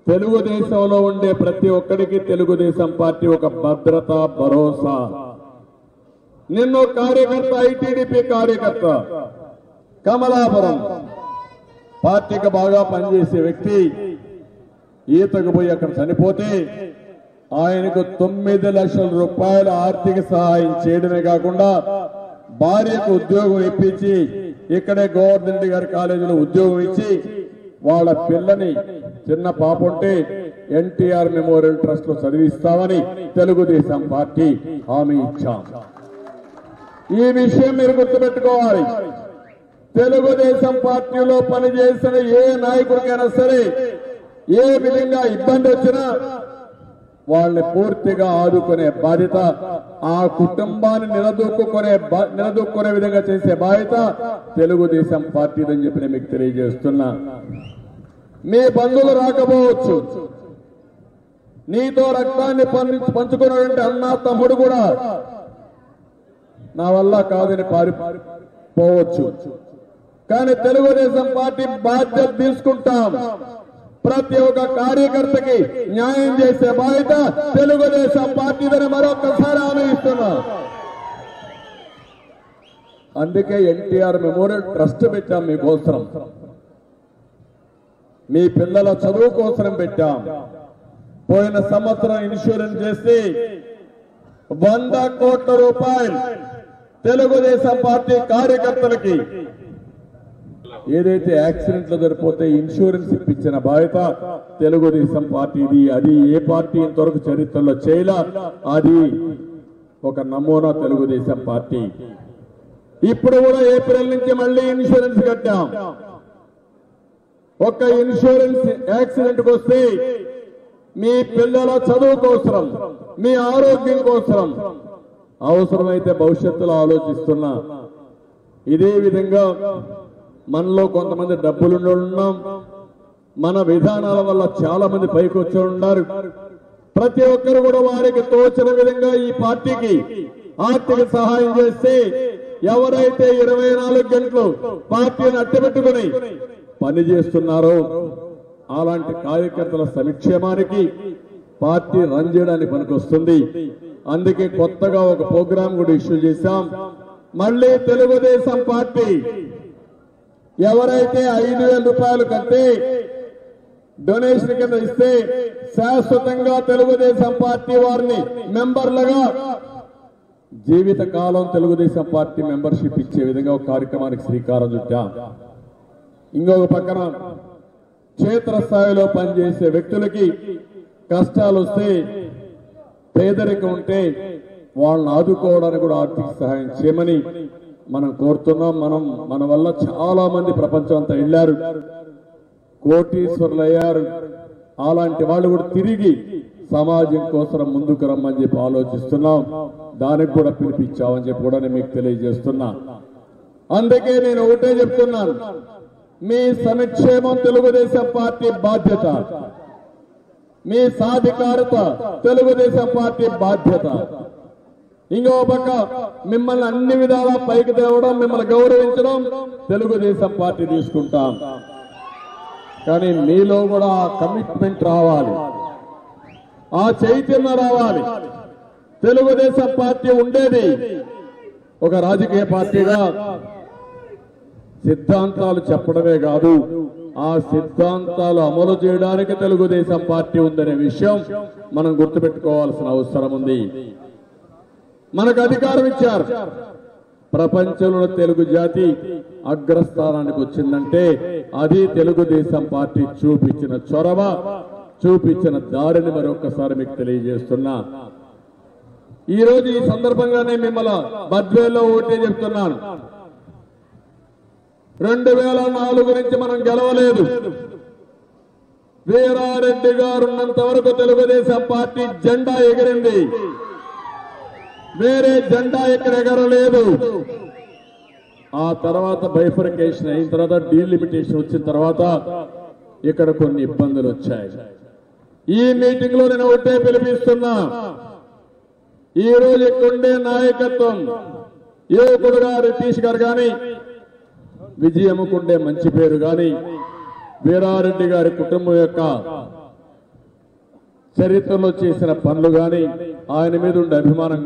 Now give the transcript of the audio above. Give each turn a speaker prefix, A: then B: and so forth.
A: తెలుగుదేశంలో ఉండే ప్రతి ఒక్కడికి తెలుగుదేశం పార్టీ ఒక భద్రత భరోసా నిన్ను కార్యకర్త ఐటీడీపీ కార్యకర్త కమలాపురం పార్టీకి బాగా పనిచేసే వ్యక్తి ఈతకు పోయి అక్కడ చనిపోతే ఆయనకు తొమ్మిది లక్షల రూపాయల ఆర్థిక సహాయం చేయడమే కాకుండా భార్యకు ఉద్యోగం ఇప్పించి ఇక్కడే గవర్నమెంట్ గారి కాలేజీలో ఉద్యోగం ఇచ్చి వాళ్ళ పిల్లని చిన్న పాప ఉంటే ఎన్టీఆర్ మెమోరియల్ ట్రస్ట్ లో చదివిస్తామని తెలుగుదేశం పార్టీ హామీ ఇచ్చాం ఈ విషయం మీరు గుర్తుపెట్టుకోవాలి తెలుగుదేశం పార్టీలో పనిచేసిన ఏ నాయకుడికైనా సరే ఏ విధంగా ఇబ్బంది వచ్చినా వాళ్ళని పూర్తిగా ఆదుకునే బాధ్యత ఆ కుటుంబాన్ని నిలదొక్కునే బా- నిలదొక్కునే విధంగా చేసే బాధ్యత తెలుగుదేశం పార్టీదని చెప్పి నేను మీకు తెలియజేస్తున్నా మీ బంధువులు రాకపోవచ్చు నీతో రక్తాన్ని పంచి- పంచుకున్నటువంటి అన్న తమ్ముడు కూడా నా వల్ల కాదని పారిపోవచ్చు కానీ తెలుగుదేశం పార్టీ బాధ్యత తీసుకుంటాం ప్రతి ఒక్క కార్యకర్తకి న్యాయం చేసే బాధ్యత తెలుగుదేశం పార్టీదని మరొకసారి హామీ ఇస్తున్నా అందుకే ఎన్టీఆర్ మెమోరియల్ ట్రస్ట్ పెట్టాం మీకోసం మీ పిల్లల చదువు కోసం పెట్టాం పోయిన సంవత్సరం ఇన్సూరెన్స్ చేసి వంద కోట్ల రూపాయలు తెలుగుదేశం పార్టీ కార్యకర్తలకి ఏదైతే యాక్సిడెంట్లు జరిపోతే ఇన్సూరెన్స్ ఇప్పించిన బాధ్యత తెలుగుదేశం పార్టీది అది ఏ పార్టీ ఇంతవరకు చరిత్రలో చేయలా అది ఒక నమూనా తెలుగుదేశం పార్టీ ఇప్పుడు కూడా ఏప్రిల్ నుంచి మళ్ళీ ఇన్సూరెన్స్ కట్టాం ఒక ఇన్సూరెన్స్ యాక్సిడెంట్ వస్తే మీ పిల్లల చదువు కోసం మీ ఆరోగ్యం కోసం అవసరమైతే భవిష్యత్తులో ఆలోచిస్తున్నా ఇదే విధంగా మనలో కొంతమంది డబ్బులు ఉన్నాం మన విధానాల వల్ల చాలా మంది పైకి వచ్చి ఉన్నారు ప్రతి ఒక్కరు కూడా వారికి తోచిన విధంగా ఈ పార్టీకి ఆర్థిక సహాయం చేస్తే ఎవరైతే ఇరవై నాలుగు గంటలు పార్టీని అట్టబెట్టుకుని పని చేస్తున్నారో అలాంటి కార్యకర్తల సంక్షేమానికి పార్టీ రన్ చేయడానికి పనికొస్తుంది అందుకే కొత్తగా ఒక ప్రోగ్రాం కూడా ఇష్యూ చేశాం మళ్ళీ తెలుగుదేశం పార్టీ ఎవరైతే ఐదు వేల రూపాయలు కట్టి డొనేషన్ కింద ఇస్తే శాశ్వతంగా తెలుగుదేశం పార్టీ వారిని మెంబర్లుగా జీవిత కాలం తెలుగుదేశం పార్టీ మెంబర్షిప్ ఇచ్చే విధంగా ఒక కార్యక్రమానికి శ్రీకారం చుట్టాం ఇంకొక పక్కన క్షేత్రస్థాయిలో పనిచేసే వ్యక్తులకి కష్టాలు వస్తే పేదరికం ఉంటే వాళ్ళని ఆదుకోవడానికి కూడా ఆర్థిక సహాయం చేయమని మనం కోరుతున్నాం మనం మన వల్ల చాలా మంది ప్రపంచం అంతా వెళ్ళారు కోటీశ్వరులు అయ్యారు అలాంటి వాళ్ళు కూడా తిరిగి సమాజం కోసం ముందుకు రమ్మని చెప్పి ఆలోచిస్తున్నాం దానికి కూడా పిలిపించామని చెప్పి కూడా నేను మీకు తెలియజేస్తున్నా అందుకే నేను ఒకటే చెప్తున్నాను మీ సంక్షేమం తెలుగుదేశం పార్టీ బాధ్యత మీ సాధికారత తెలుగుదేశం పార్టీ బాధ్యత ఇంకో పక్క మిమ్మల్ని అన్ని విధాలా పైకి తేవడం మిమ్మల్ని గౌరవించడం తెలుగుదేశం పార్టీ తీసుకుంటాం కానీ మీలో కూడా ఆ కమిట్మెంట్ రావాలి ఆ చైతన్యం రావాలి తెలుగుదేశం పార్టీ ఉండేది ఒక రాజకీయ పార్టీగా సిద్ధాంతాలు చెప్పడమే కాదు ఆ సిద్ధాంతాలు అమలు చేయడానికి తెలుగుదేశం పార్టీ ఉందనే విషయం మనం గుర్తుపెట్టుకోవాల్సిన అవసరం ఉంది మనకు అధికారం ఇచ్చారు ప్రపంచంలో తెలుగు జాతి అగ్రస్థానానికి వచ్చిందంటే అది తెలుగుదేశం పార్టీ చూపించిన చొరవ చూపించిన దారిని మరొకసారి మీకు తెలియజేస్తున్నా ఈ రోజు ఈ సందర్భంగానే మిమ్మల్ని బద్వేల్లో ఓటే చెప్తున్నాను రెండు వేల నాలుగు నుంచి మనం గెలవలేదు వీరారెడ్డి గారు ఉన్నంత వరకు తెలుగుదేశం పార్టీ జెండా ఎగిరింది వేరే జెండా ఇక్కడ ఎగరలేదు ఆ తర్వాత బైఫర్కేషన్ అయిన తర్వాత డీలిమిటేషన్ వచ్చిన తర్వాత ఇక్కడ కొన్ని ఇబ్బందులు వచ్చాయి ఈ మీటింగ్ లో నేను ఒకటే పిలిపిస్తున్నా ఈ రోజు ఇక్కడుండే నాయకత్వం యువకుడుగా రితీష్ గారు కానీ విజయమ్మకుండే మంచి పేరు గాని వీరారెడ్డి గారి కుటుంబం యొక్క చరిత్రలో చేసిన పనులు గాని ఆయన మీద ఉండే అభిమానం